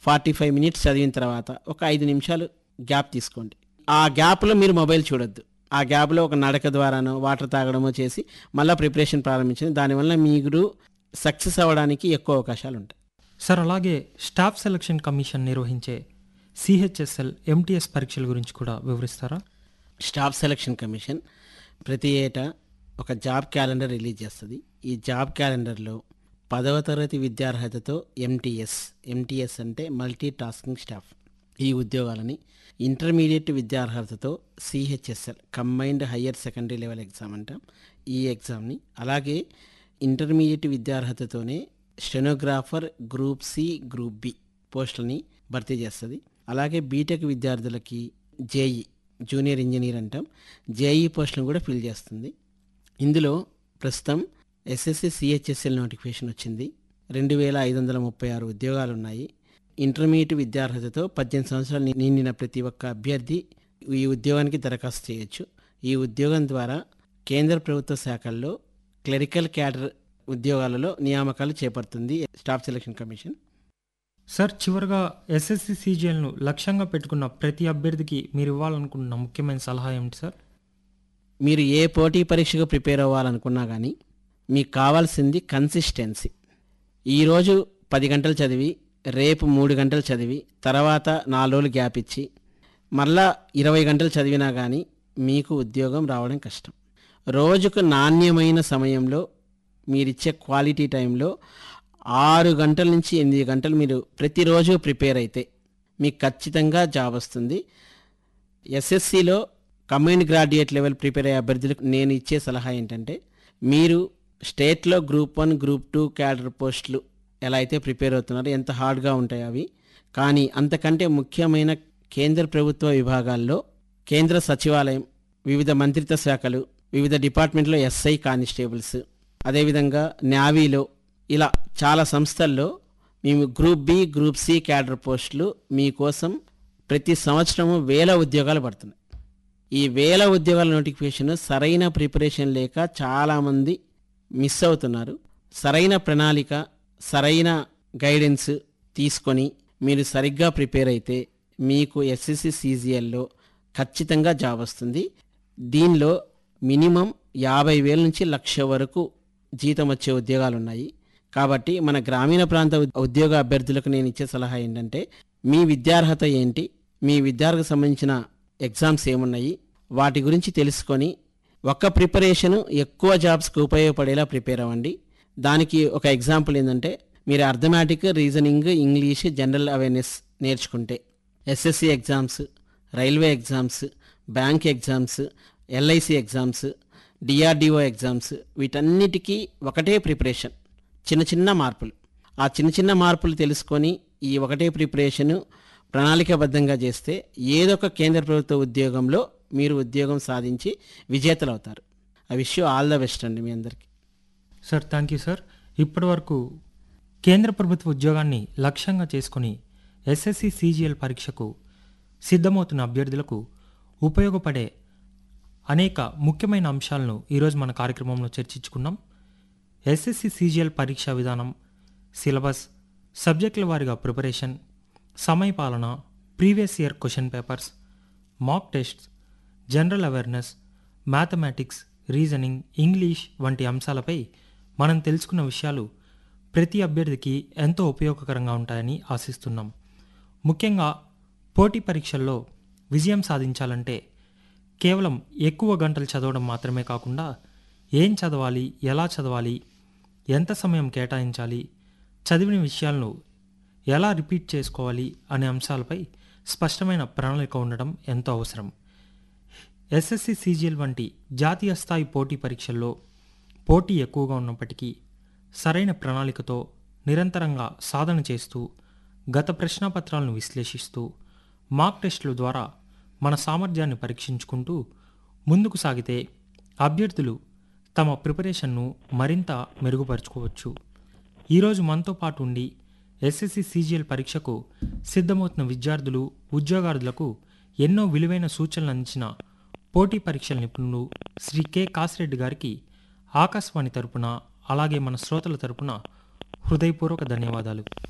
forty five minutes చదివిన తర్వాత ఒక ఐదు నిమిషాలు గ్యాప్ తీసుకోండి ఆ గ్యాప్లో మీరు మొబైల్ చూడొద్దు ఆ గ్యాప్లో ఒక నడక ద్వారానో వాటర్ తాగడమో చేసి మళ్ళీ ప్రిపరేషన్ ప్రారంభించండి దానివల్ల మీరు సక్సెస్ అవ్వడానికి ఎక్కువ అవకాశాలు ఉంటాయి సార్ అలాగే స్టాఫ్ సెలక్షన్ కమిషన్ నిర్వహించే సిహెచ్ఎస్ఎల్ ఎంటీఎస్ పరీక్షల గురించి కూడా వివరిస్తారా స్టాఫ్ సెలక్షన్ కమిషన్ ప్రతి ఏటా ఒక జాబ్ క్యాలెండర్ రిలీజ్ చేస్తుంది ఈ జాబ్ క్యాలెండర్లో పదవ తరగతి విద్యార్హతతో ఎంటీఎస్ ఎంటీఎస్ అంటే మల్టీ టాస్కింగ్ స్టాఫ్ ఈ ఉద్యోగాలని ఇంటర్మీడియట్ విద్యార్హతతో CHSL combined higher secondary level exam అంటాం ఈ ఎగ్జామ్ని అలాగే ఇంటర్మీడియట్ విద్యార్హతతోనే stenographer group C group B పోస్టులని భర్తీ చేస్తుంది అలాగే బీటెక్ విద్యార్థులకి జేఈ జూనియర్ ఇంజనీర్ అంటాం జేఈ పోస్టులను కూడా ఫిల్ చేస్తుంది ఇందులో ప్రస్తుతం ఎస్ఎస్సి సిహెచ్ఎస్ఎల్ నోటిఫికేషన్ వచ్చింది రెండు వేల ఐదు వందల ముప్పై ఆరు ఉద్యోగాలు ఉన్నాయి ఇంటర్మీడియట్ విద్యార్హతతో పద్దెనిమిది సంవత్సరాలు ని- నిండిన ప్రతి ఒక్క అభ్యర్థి ఈ ఉద్యోగానికి దరఖాస్తు చేయొచ్చు ఈ ఉద్యోగం ద్వారా కేంద్ర ప్రభుత్వ శాఖల్లో క్లరికల్ క్యాడర్ ఉద్యోగాలలో నియామకాలు చేపడుతుంది స్టాఫ్ సెలక్షన్ కమిషన్ సార్ చివరగా ఎస్ఎస్సి సీజీఎల్ను లక్ష్యంగా పెట్టుకున్న ప్రతి అభ్యర్థికి మీరు ఇవ్వాలనుకున్న ముఖ్యమైన సలహా ఏమిటి సార్ మీరు ఏ పోటీ పరీక్షకు ప్రిపేర్ అవ్వాలనుకున్నా కానీ మీకు కావాల్సింది కన్సిస్టెన్సీ ఈరోజు పది గంటలు చదివి రేపు మూడు గంటలు చదివి తర్వాత నాలుగు రోజులు గ్యాప్ ఇచ్చి మళ్ళా ఇరవై గంటలు చదివినా కానీ మీకు ఉద్యోగం రావడం కష్టం రోజుకు నాణ్యమైన సమయంలో మీరిచ్చే క్వాలిటీ టైంలో ఆరు గంటల నుంచి ఎనిమిది గంటలు మీరు ప్రతిరోజు ప్రిపేర్ అయితే మీకు ఖచ్చితంగా జాబ్ వస్తుంది ఎస్ఎస్సిలో కంబైన్డ్ గ్రాడ్యుయేట్ లెవెల్ ప్రిపేర్ అయ్యే అభ్యర్థులకు నేను ఇచ్చే సలహా ఏంటంటే మీరు స్టేట్లో group one group two cadre పోస్టులు ఎలా అయితే ప్రిపేర్ అవుతున్నారో ఎంత హార్డ్గా ఉంటాయి అవి కానీ అంతకంటే ముఖ్యమైన కేంద్ర ప్రభుత్వ విభాగాల్లో కేంద్ర సచివాలయం వివిధ మంత్రిత్వ శాఖలు వివిధ డిపార్ట్మెంట్లో ఎస్ఐ కానిస్టేబుల్స్ అదేవిధంగా నావీలో ఇలా చాలా సంస్థల్లో మేము group B group C cadre పోస్టులు మీకోసం ప్రతి సంవత్సరము వేల ఉద్యోగాలు పడుతున్నాయి ఈ వేల ఉద్యోగాల నోటిఫికేషన్ సరైన ప్రిపరేషన్ లేక చాలామంది మిస్ అవుతున్నారు సరైన ప్రణాళిక సరైన గైడెన్స్ తీసుకొని మీరు సరిగ్గా ప్రిపేర్ అయితే మీకు ఎస్ఎస్సి సీజీఎల్లో ఖచ్చితంగా జాబ్ వస్తుంది దీనిలో మినిమం యాభై వేల నుంచి లక్ష వరకు జీతం వచ్చే ఉద్యోగాలు ఉన్నాయి కాబట్టి మన గ్రామీణ ప్రాంత ఉద్- ఉద్యోగ అభ్యర్థులకు నేను ఇచ్చే సలహా ఏంటంటే మీ విద్యార్హత ఏంటి మీ విద్యార్థికి సంబంధించిన ఎగ్జామ్స్ ఏమున్నాయి వాటి గురించి తెలుసుకొని ఒక్క ప్రిపరేషన్ ఎక్కువ జాబ్స్కి ఉపయోగపడేలా ప్రిపేర్ అవ్వండి దానికి ఒక ఎగ్జాంపుల్ ఏంటంటే మీరు arithmetic reasoning English general awareness నేర్చుకుంటే SSC exams railway exams bank exams LIC exams DRDO exams వీటన్నిటికీ ఒకటే ప్రిపరేషన్ చిన్న చిన్న మార్పులు ఆ చిన్న చిన్న మార్పులు తెలుసుకొని ఈ ఒకటే ప్రిపరేషను ప్రణాళికాబద్ధంగా చేస్తే ఏదో ఒక కేంద్ర ప్రభుత్వ ఉద్యోగంలో మీరు ఉద్యోగం సాధించి విజేతలు అవుతారు I wish you all the best అండి మీ అందరికీ సార్ థ్యాంక్ యూ సార్ ఇప్పటివరకు కేంద్ర ప్రభుత్వ ఉద్యోగాన్ని లక్ష్యంగా చేసుకుని ఎస్ఎస్సి సీజీఎల్ పరీక్షకు సిద్ధమవుతున్న అభ్యర్థులకు ఉపయోగపడే అనేక ముఖ్యమైన అంశాలను ఈరోజు మన కార్యక్రమంలో చర్చించుకున్నాం ఎస్ఎస్సి సీజీఎల్ పరీక్షా విధానం సిలబస్ సబ్జెక్టుల వారీగా ప్రిపరేషన్ సమయపాలన previous year question papers mock tests general awareness mathematics reasoning English వంటి అంశాలపై మనం తెలుసుకున్న విషయాలు ప్రతి అభ్యర్థికి ఎంతో ఉపయోగకరంగా ఉంటాయని ఆశిస్తున్నాం ముఖ్యంగా పోటీ పరీక్షల్లో విజయం సాధించాలంటే కేవలం ఎక్కువ గంటలు చదవడం మాత్రమే కాకుండా ఏం చదవాలి ఎలా చదవాలి ఎంత సమయం కేటాయించాలి చదివిన విషయాలను ఎలా రిపీట్ చేసుకోవాలి అనే అంశాలపై స్పష్టమైన ప్రణాళిక ఉండడం ఎంతో అవసరం ఎస్ఎస్సి సీజీఎల్ వంటి జాతీయ స్థాయి పోటీ పరీక్షల్లో పోటీ ఎక్కువగా ఉన్నప్పటికీ సరైన ప్రణాళికతో నిరంతరంగా సాధన చేస్తూ గత ప్రశ్నాపత్రాలను విశ్లేషిస్తూ మాక్ టెస్టుల ద్వారా మన సామర్థ్యాన్ని పరీక్షించుకుంటూ ముందుకు సాగితే అభ్యర్థులు తమ ప్రిపరేషన్ను మరింత మెరుగుపరుచుకోవచ్చు ఈరోజు మనతో పాటు ఉండి ఎస్ఎస్సి సీజీఎల్ పరీక్షకు సిద్ధమవుతున్న విద్యార్థులు ఉద్యోగార్థులకు ఎన్నో విలువైన సూచనలు అందించిన పోటీ పరీక్షల నిపుణులు శ్రీ కె కాసిరెడ్డి గారికి ఆకాశవాణి తరపున అలాగే మన శ్రోతల తరపున హృదయపూర్వక ధన్యవాదాలు